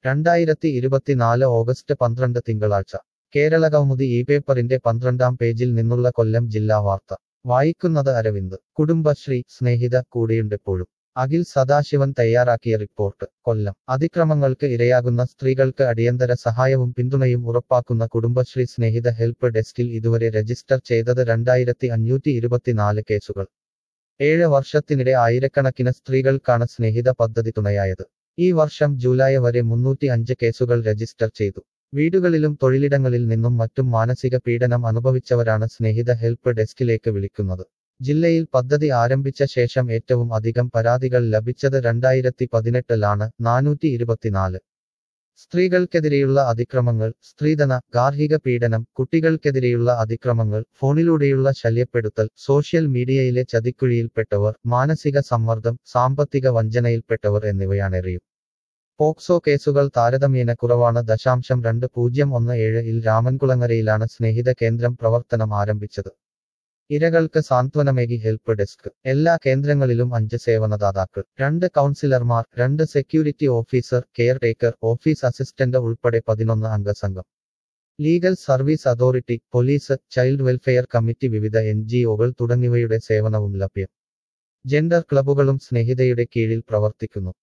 രണ്ടായിരത്തി ഇരുപത്തിനാല് ഓഗസ്റ്റ് പന്ത്രണ്ട് തിങ്കളാഴ്ച കേരള കൗമുദി ഈ പേപ്പറിന്റെ പന്ത്രണ്ടാം പേജിൽ നിന്നുള്ള കൊല്ലം ജില്ലാ വാർത്ത വായിക്കുന്നത് അരവിന്ദ് കുടുംബശ്രീ സ്നേഹിത കൂടെയുണ്ടെപ്പോഴും അഖിൽ സദാശിവൻ തയ്യാറാക്കിയ റിപ്പോർട്ട് കൊല്ലം അതിക്രമങ്ങൾക്ക് ഇരയാകുന്ന സ്ത്രീകൾക്ക് അടിയന്തര സഹായവും പിന്തുണയും ഉറപ്പാക്കുന്ന കുടുംബശ്രീ സ്നേഹിത ഹെൽപ്പ് ഡെസ്കിൽ ഇതുവരെ രജിസ്റ്റർ ചെയ്തത് രണ്ടായിരത്തി അഞ്ഞൂറ്റി ഇരുപത്തിനാല് കേസുകൾ ഏഴ് വർഷത്തിനിടെ ആയിരക്കണക്കിന് സ്ത്രീകൾക്കാണ് സ്നേഹിത പദ്ധതി തുണയായത് ഈ വർഷം ജൂലൈ വരെ മുന്നൂറ്റി അഞ്ച് കേസുകൾ രജിസ്റ്റർ ചെയ്തു വീടുകളിലും തൊഴിലിടങ്ങളിൽ നിന്നും മറ്റും മാനസിക പീഡനം അനുഭവിച്ചവരാണ് സ്നേഹിത ഹെൽപ്പ് ഡെസ്കിലേക്ക് വിളിക്കുന്നത് ജില്ലയിൽ പദ്ധതി ആരംഭിച്ച ശേഷം ഏറ്റവും അധികം പരാതികൾ ലഭിച്ചത് രണ്ടായിരത്തി പതിനെട്ടിലാണ് നാനൂറ്റി ഇരുപത്തിനാല് സ്ത്രീകൾക്കെതിരെയുള്ള അതിക്രമങ്ങൾ സ്ത്രീധന ഗാർഹിക പീഡനം കുട്ടികൾക്കെതിരെയുള്ള അതിക്രമങ്ങൾ ഫോണിലൂടെയുള്ള ശല്യപ്പെടുത്തൽ സോഷ്യൽ മീഡിയയിലെ ചതിക്കുഴിയിൽപ്പെട്ടവർ മാനസിക സമ്മർദ്ദം സാമ്പത്തിക വഞ്ചനയിൽപ്പെട്ടവർ എന്നിവയാണേറെയും പോക്സോ കേസുകൾ താരതമ്യേന കുറവാണ് ദശാംശം രണ്ട് പൂജ്യം ഒന്ന് ഏഴ് ഇൽ രാമൻകുളങ്ങരയിലാണ് സ്നേഹിത കേന്ദ്രം പ്രവർത്തനം ആരംഭിച്ചത് ഇരകൾക്ക് സാന്ത്വനമേകി ഹെൽപ്പ് ഡെസ്ക് എല്ലാ കേന്ദ്രങ്ങളിലും അഞ്ച് സേവനദാതാക്കൾ രണ്ട് കൗൺസിലർമാർ രണ്ട് security officer caretaker office assistant ഉൾപ്പെടെ പതിനൊന്ന് അംഗസംഘം legal service authority police child welfare committee വിവിധ എൻ ജിഒകൾ തുടങ്ങിയവയുടെ സേവനവും ലഭ്യം ജെൻഡർ ക്ലബുകളും സ്നേഹിതയുടെ കീഴിൽ പ്രവർത്തിക്കുന്നു